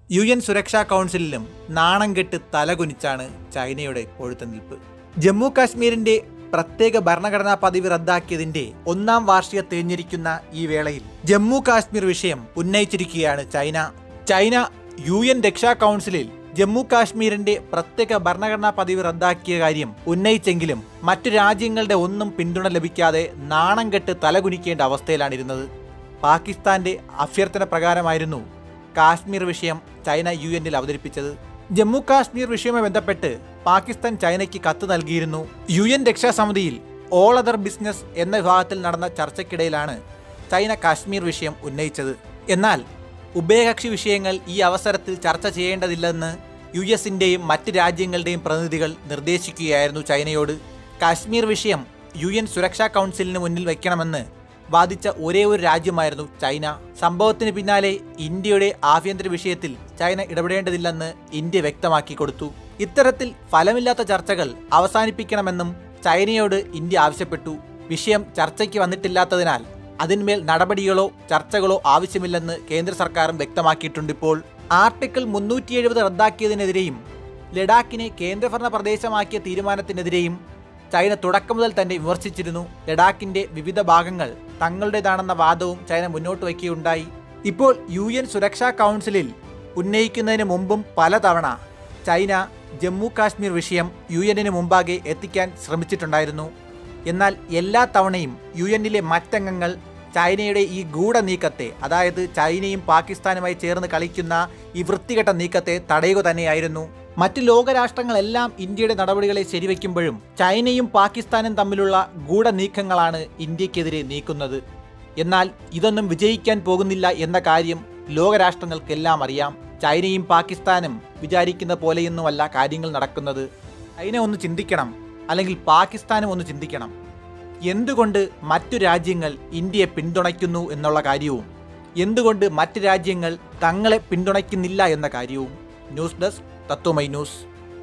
U N സുരക്ഷാ കൗൺസിലിലും നാണം കെട്ട് തലകുനിച്ചാണ് ചൈനയുടെ പൊഴുത്തുനിൽപ്പ് ജമ്മു കാശ്മീരിന്റെ പ്രത്യേക ഭരണഘടനാ പദവി റദ്ദാക്കിയതിന്റെ ഒന്നാം വാർഷിക തിരിഞ്ഞിരിക്കുന്ന ഈ വേളയിൽ ജമ്മു കാശ്മീർ വിഷയം ഉന്നയിച്ചിരിക്കുകയാണ് ചൈന ചൈന യു എൻ രക്ഷാ കൗൺസിലിൽ ജമ്മു കാശ്മീരിന്റെ പ്രത്യേക ഭരണഘടനാ പദവി റദ്ദാക്കിയ കാര്യം ഉന്നയിച്ചെങ്കിലും മറ്റു രാജ്യങ്ങളുടെ ഒന്നും പിന്തുണ ലഭിക്കാതെ നാണം കെട്ട് തലകുനിക്കേണ്ട അവസ്ഥയിലാണിരുന്നത് പാകിസ്ഥാന്റെ അഭ്യർത്ഥന പ്രകാരമായിരുന്നു കാശ്മീർ വിഷയം ചൈന യു എന്നിൽ അവതരിപ്പിച്ചത് ജമ്മു കാശ്മീർ വിഷയവുമായി ബന്ധപ്പെട്ട് പാകിസ്ഥാൻ ചൈനയ്ക്ക് കത്ത് നൽകിയിരുന്നു യു എൻ രക്ഷാസമിതിയിൽ ഓൾ അതർ ബിസിനസ് എന്ന വിഭാഗത്തിൽ നടന്ന ചർച്ചയ്ക്കിടയിലാണ് ചൈന കാശ്മീർ വിഷയം ഉന്നയിച്ചത് എന്നാൽ ഉഭയകക്ഷി വിഷയങ്ങൾ ഈ അവസരത്തിൽ ചർച്ച ചെയ്യേണ്ടതില്ലെന്ന് യു എസിന്റെയും മറ്റ് രാജ്യങ്ങളുടെയും പ്രതിനിധികൾ നിർദ്ദേശിക്കുകയായിരുന്നു ചൈനയോട് കാശ്മീർ വിഷയം യു എൻ സുരക്ഷാ കൗൺസിലിന് മുന്നിൽ വയ്ക്കണമെന്ന് വാദിച്ച ഒരേ ഒരു രാജ്യമായിരുന്നു ചൈന സംഭവത്തിന് പിന്നാലെ ഇന്ത്യയുടെ ആഭ്യന്തര വിഷയത്തിൽ ചൈന ഇടപെടേണ്ടതില്ലെന്ന് ഇന്ത്യ വ്യക്തമാക്കി കൊടുത്തു ഇത്തരത്തിൽ ഫലമില്ലാത്ത ചർച്ചകൾ അവസാനിപ്പിക്കണമെന്നും ചൈനയോട് ഇന്ത്യ ആവശ്യപ്പെട്ടു വിഷയം ചർച്ചയ്ക്ക് വന്നിട്ടില്ലാത്തതിനാൽ അതിന്മേൽ നടപടികളോ ചർച്ചകളോ ആവശ്യമില്ലെന്ന് കേന്ദ്ര സർക്കാരും വ്യക്തമാക്കിയിട്ടുണ്ട് ഇപ്പോൾ ആർട്ടിക്കിൾ മുന്നൂറ്റി എഴുപത് റദ്ദാക്കിയതിനെതിരെയും ലഡാക്കിനെ കേന്ദ്രഭരണ പ്രദേശമാക്കിയ തീരുമാനത്തിനെതിരെയും ചൈന തുടക്കം മുതൽ തന്നെ വിമർശിച്ചിരുന്നു ലഡാക്കിന്റെ വിവിധ ഭാഗങ്ങൾ തങ്ങളുടേതാണെന്ന വാദവും ചൈന മുന്നോട്ട് വയ്ക്കുകയുണ്ടായി ഇപ്പോൾ യു എൻ സുരക്ഷാ കൗൺസിലിൽ ഉന്നയിക്കുന്നതിന് മുമ്പും പലതവണ ചൈന ജമ്മു കാശ്മീർ വിഷയം യു എന്നിന് മുമ്പാകെ എത്തിക്കാൻ ശ്രമിച്ചിട്ടുണ്ടായിരുന്നു എന്നാൽ എല്ലാ തവണയും യു എന്നിലെ മറ്റംഗങ്ങൾ ചൈനയുടെ ഈ ഗൂഢനീക്കത്തെ അതായത് ചൈനയും പാകിസ്ഥാനുമായി ചേർന്ന് കളിക്കുന്ന ഈ വൃത്തികെട്ട നീക്കത്തെ തടയുക തന്നെയായിരുന്നു മറ്റ് ലോകരാഷ്ട്രങ്ങളെല്ലാം ഇന്ത്യയുടെ നടപടികളെ ശരിവെക്കുമ്പോഴും ചൈനയും പാകിസ്ഥാനും തമ്മിലുള്ള ഗൂഢനീക്കങ്ങളാണ് ഇന്ത്യക്കെതിരെ നീക്കുന്നത് എന്നാൽ ഇതൊന്നും വിജയിക്കാൻ പോകുന്നില്ല എന്ന കാര്യം ലോകരാഷ്ട്രങ്ങൾക്കെല്ലാം അറിയാം ചൈനയും പാകിസ്ഥാനും വിചാരിക്കുന്ന പോലെയൊന്നുമല്ല കാര്യങ്ങൾ നടക്കുന്നത് ചൈന ഒന്ന് ചിന്തിക്കണം അല്ലെങ്കിൽ പാകിസ്ഥാനും ഒന്ന് ചിന്തിക്കണം എന്തുകൊണ്ട് മറ്റു രാജ്യങ്ങൾ ഇന്ത്യയെ പിന്തുണയ്ക്കുന്നു എന്നുള്ള കാര്യവും എന്തുകൊണ്ട് മറ്റ് രാജ്യങ്ങൾ തങ്ങളെ പിന്തുണയ്ക്കുന്നില്ല എന്ന കാര്യവും ന്യൂസ് ഡെസ്ക് തത്വമൈ ന്യൂസ്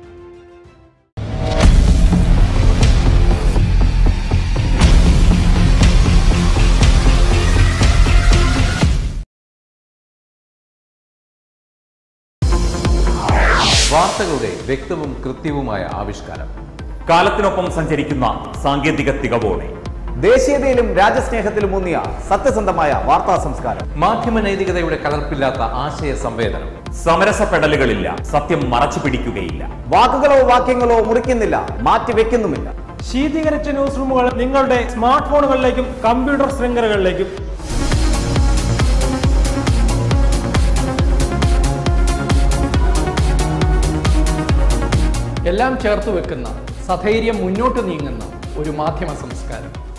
വാർത്തകളുടെ വ്യക്തവും കൃത്യവുമായ ആവിഷ്കാരം കാലത്തിനൊപ്പം സഞ്ചരിക്കുന്ന സാങ്കേതിക തികവോടെ ദേശീയതയിലും രാജ്യസ്നേഹത്തിലും ഊന്നിയ സത്യസന്ധമായ വാർത്താ സംസ്കാരം മാധ്യമ നൈതികതയുടെ കലർപ്പില്ലാത്ത ആശയ സംവേദനം സമരസപ്പെടലുകളില്ല സത്യം മറച്ചു പിടിക്കുകയില്ല വാക്കുകളോ വാക്യങ്ങളോ മുറിക്കുന്നില്ല മാറ്റിവെക്കുന്നുമില്ല ശീതീകരിച്ച ന്യൂസ് റൂമുകൾ നിങ്ങളുടെ സ്മാർട്ട് ഫോണുകളിലേക്കും കമ്പ്യൂട്ടർ ശൃംഖലകളിലേക്കും എല്ലാം ചേർത്ത് വെക്കുന്ന സധൈര്യം മുന്നോട്ട് നീങ്ങുന്ന ഒരു മാധ്യമ സംസ്കാരം